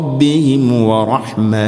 ربهم ورحمة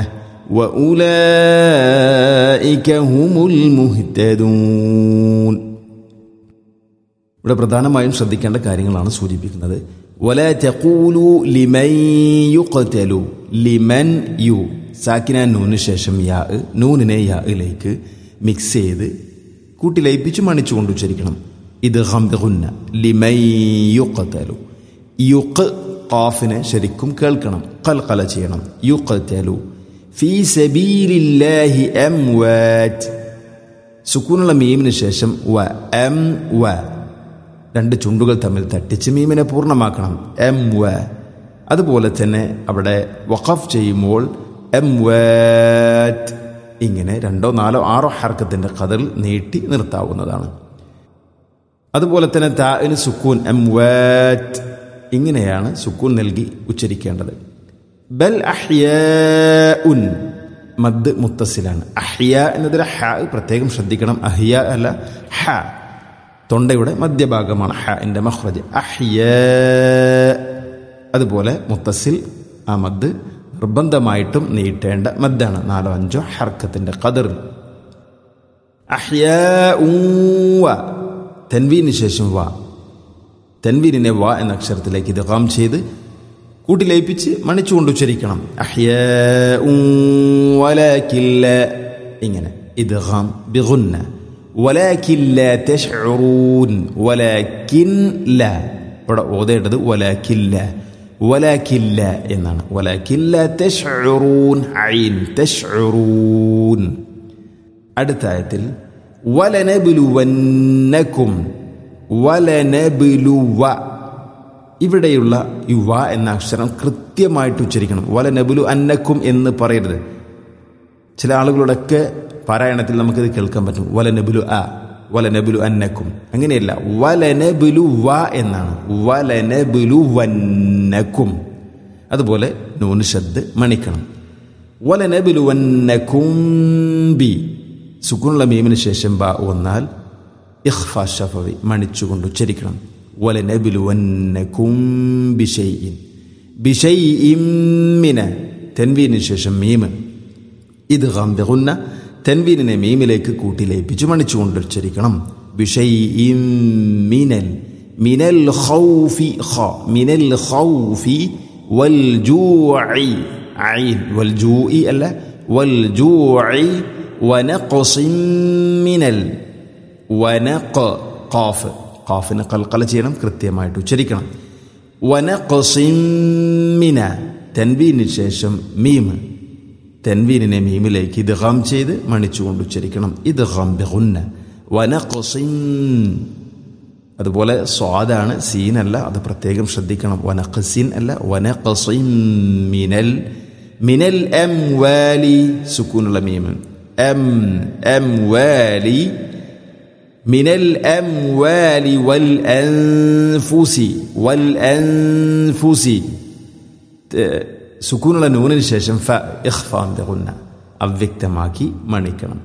وأولئك هم المهتدون ഇവിടെ പ്രധാനമായും ശ്രദ്ധിക്കേണ്ട കാര്യങ്ങളാണ് സൂചിപ്പിക്കുന്നത് വല തെക്കൂലു ലിമൻ യുഖ്തലു ലിമൻ യു സാക്കിന നൂന് ശേഷം യാ നൂനിനെ യായിലേക്ക് മിക്സ് ചെയ്ത് കൂട്ടി ലയിപ്പിച്ച് മണിച്ചുകൊണ്ട് ഉച്ചരിക്കണം ഇത് ഹംബുന്ന ലിമൻ യുഖ്തലു യുഖ് ഖാഫിനെ ശരിക്കും കേൾക്കണം കൽക്കല ചെയ്യണം യുഖ്തലു ഫീ സബീലില്ലാഹി അംവാറ്റ് സുക്കൂനുള്ള മീമിന് ശേഷം വ എം വ രണ്ട് ചുണ്ടുകൾ തമ്മിൽ തട്ടിച്ച് മീമിനെ പൂർണ്ണമാക്കണം എം വ അതുപോലെ തന്നെ അവിടെ വഖഫ് ചെയ്യുമ്പോൾ എം വാറ്റ് ഇങ്ങനെ രണ്ടോ നാലോ ആറോ ഹർക്കത്തിന്റെ കതിൽ നീട്ടി നിർത്താവുന്നതാണ് അതുപോലെ തന്നെ താന് സുക്കൂൻ എം വാറ്റ് ഇങ്ങനെയാണ് സുക്കൂൻ നൽകി ഉച്ചരിക്കേണ്ടത് ബൽ അഹ്യ ഉൻ മദ് മുത്തസിലാണ് അഹ്യ എന്നതിലെ ഹ പ്രത്യേകം ശ്രദ്ധിക്കണം അഹ്യ അല്ല ഹ തൊണ്ടയുടെ മധ്യഭാഗമാണ് ഹ എൻ്റെ മഹ്റജ് അഹ്യ അതുപോലെ മുത്തസിൽ ആ മദ് നിർബന്ധമായിട്ടും നീട്ടേണ്ട മദ്ദാണ് നാലോ അഞ്ചോ ഹർക്കത്തിന്റെ കതിറിൽ അഹ്യ തെൻവീന് ശേഷം വ തെൻവീനിനെ വ എന്ന അക്ഷരത്തിലേക്ക് ഇത് കാം ചെയ്ത് കൂട്ടി ലയിപ്പിച്ച് മണിച്ചുകൊണ്ട് ഉച്ചരിക്കണം അഹ്യ വലാക്കില്ല ഇങ്ങനെ ഇത് ഹാം ബിഗുന്ന ولكن لا تشعرون ولكن لا ഇവിടെ ഓതേണ്ടത് ولكن لا ولكن لا എന്നാണ് ولكن لا تشعرون عين تشعرون അടുത്ത ആയത്തിൽ വലനബുലുവന്നക്കും വലനബുലുവ ഇവിടെയുള്ള ഈ വ എന്ന അക്ഷരം കൃത്യമായിട്ട് ഉച്ചരിക്കണം വലനബുലു അന്നക്കും എന്ന് പറയരുത് ചില ആളുകളുടെയൊക്കെ പാരായണത്തിൽ നമുക്കിത് കേൾക്കാൻ പറ്റും വലനബുലു അ വലനബുലു അന്നക്കും അങ്ങനെയല്ല വലനബുലു വ എന്നാണ് വലനബുലു വന്നക്കും അതുപോലെ നൂന് ശബ്ദ് മണിക്കണം വലനബുലു വന്നക്കും ബി സുക്കുനുള്ള മീമിന് ശേഷം ബ വന്നാൽ ഇഖ്ഫ ഷഫവി മണിച്ചുകൊണ്ട് ഉച്ചരിക്കണം വലനബുലു വന്നക്കും ബിഷൈഇൻ ബിഷൈഇൻ മിന തെൻവീന് ശേഷം മീമ് ഇത് ഗംബിഗുന്ന തെൻവീനിനെ മീമിലേക്ക് കൂട്ടി ലയിപ്പിച്ച് മണിച്ചുകൊണ്ട് ഉച്ചരിക്കണം ബിഷൈഇൻ മിനൽ മിനൽ ഖൗഫി ഖ മിനൽ ഖൗഫി വൽ ജൂഇ ഐൻ വൽ ജൂഇ അല്ല വൽ ജൂഇ വനഖസിൻ മിനൽ വനഖ ഖാഫ് ഖാഫിനെ കൽക്കല ചെയ്യണം കൃത്യമായിട്ട് ഉച്ചരിക്കണം വനഖസിൻ മിന തെൻവീന് ശേഷം മീമ് തെൻവീനിനെ മീമിലേക്ക് ഇത് ഹം ചെയ്ത് മണിച്ചുകൊണ്ട് ഉച്ചരിക്കണം ഇത് ഹം ബിഗുന്ന വനഖസിൻ അതുപോലെ സ്വാദാണ് സീനല്ല അത് പ്രത്യേകം ശ്രദ്ധിക്കണം വനഖസിൻ അല്ല വനഖസിൻ മിനൽ മിനൽ എം വാലി സുക്കൂനുള്ള മീമ് എം എം വാലി മിനൽ എം വാലി വൽ അൻഫുസി വൽ അൻഫുസി സുക്കൂനുള്ള നൂനിന് ശേഷം ഫ ഇഖ്ഫാം ബിഗുന്ന അവ്യക്തമാക്കി മണിക്കണം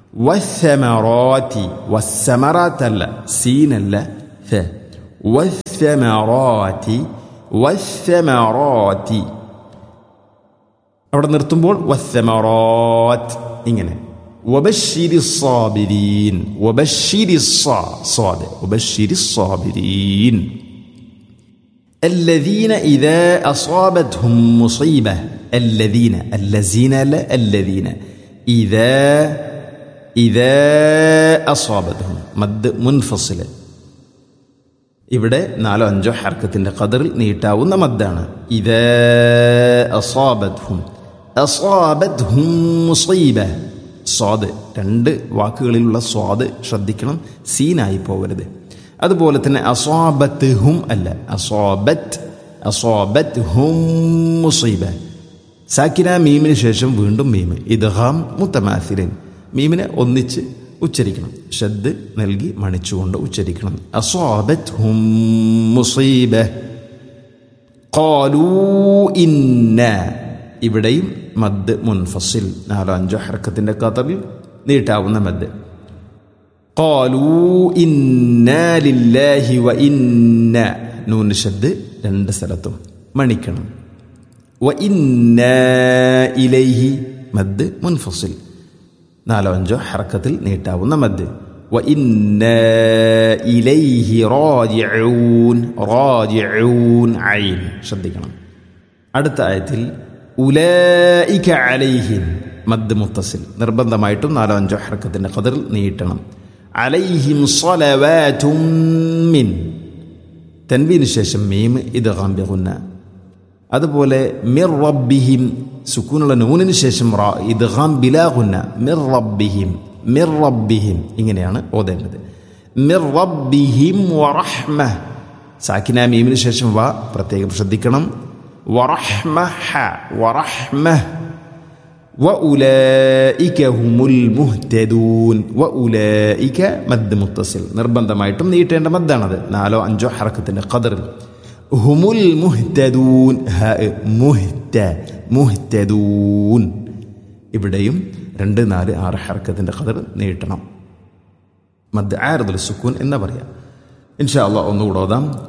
വസ്സമറാത്തി വസ്സമറാത്ത് അല്ല സീനല്ല ഫ വസ്സമറാത്തി വസ്സമറാത്തി അവിടെ നിർത്തുമ്പോൾ വസ്സമറാത്ത് ഇങ്ങനെ وبشر الصابرين وبشر الصاد وبشر الصابرين الذين إذا أصابتهم مصيبة الذين الذين لا الذين إذا إذا أصابتهم مد منفصل ഇവിടെ നാലോ അഞ്ചോ ഹർക്കത്തിന്റെ കതറിൽ നീട്ടാവുന്ന മദ്ദാണ് ഇത് അസാബദ്ഹും അസാബദ്ഹും മുസീബ സ്വാദ് രണ്ട് വാക്കുകളിലുള്ള സ്വാദ് ശ്രദ്ധിക്കണം സീനായി പോകരുത് അതുപോലെ തന്നെ അസ്വാബത്ത് ഹും അല്ല അസ്വാബത്ത് അസ്വാബത്ത് ഹും മുസീബ സാക്കിന മീമിന് ശേഷം വീണ്ടും മീമ് ഇദ്ഹാം മുത്തമാസിലിൻ മീമിനെ ഒന്നിച്ച് ഉച്ചരിക്കണം ഷദ് നൽകി മണിച്ചുകൊണ്ട് ഉച്ചരിക്കണം അസ്വാബത്ത് ഹും മുസീബ ഖാലൂ ഇന്ന ഇവിടെയും മദ് മുൻഫസിൽ നാലോ അഞ്ചോ ഹർക്കത്തിന്റെ കതറിൽ നീട്ടാവുന്ന മദ് قالوا إنا لله وإنا നൂന് ഷദ് രണ്ട് സ്ഥലത്തും മണിക്കണം വ ഇന്ന ഇലൈഹി മദ് മുൻഫസിൽ നാലോ അഞ്ചോ ഹറക്കത്തിൽ നീട്ടാവുന്ന മദ് വ ഇന്ന ഇലൈഹി റാജിഊൻ റാജിഊൻ ഐൻ ശ്രദ്ധിക്കണം അടുത്ത ആയത്തിൽ ഉലൈക അലൈഹിം മദ് മുത്തസിൽ നിർബന്ധമായിട്ടും നാലോ അഞ്ചോ ഹർക്കത്തിന്റെ കതിർ നീട്ടണം അലൈഹിം സ്വലവാറ്റും മിൻ തൻവീന് ശേഷം മീം ഇത് ഗാംബിഗുന്ന അതുപോലെ മിർ റബ്ബിഹിം സുക്കൂനുള്ള നൂനിന് ശേഷം റാ ഇത് ഗാംബിലാഗുന്ന മിർ റബ്ബിഹിം മിർ റബ്ബിഹിം ഇങ്ങനെയാണ് ഓതേണ്ടത് മിർ റബ്ബിഹിം വറഹ്മ സാക്കിന മീമിന് ശേഷം വ പ്രത്യേകം ശ്രദ്ധിക്കണം വറഹ്മ ഹ വറഹ്മ വഉലൈക ഹുമുൽ മുഹ്തദൂൻ വഉലൈക മദ് മുത്തസിൽ നിർബന്ധമായിട്ടും നീട്ടേണ്ട മദ്ദാണത് നാലോ അഞ്ചോ ഹറക്കത്തിന്റെ ഖദറിൽ ഹുമുൽ മുഹ്തദൂൻ ഹ മുഹ്ത മുഹ്തദൂൻ ഇവിടെയും രണ്ട് നാല് ആറ് ഹറക്കത്തിന്റെ ഖദർ നീട്ടണം മദ് ആരദുൽ സുക്കൂൻ എന്ന് പറയാം ഇൻഷാ അള്ളാഹ് ഒന്നുകൂടെ ഓതാം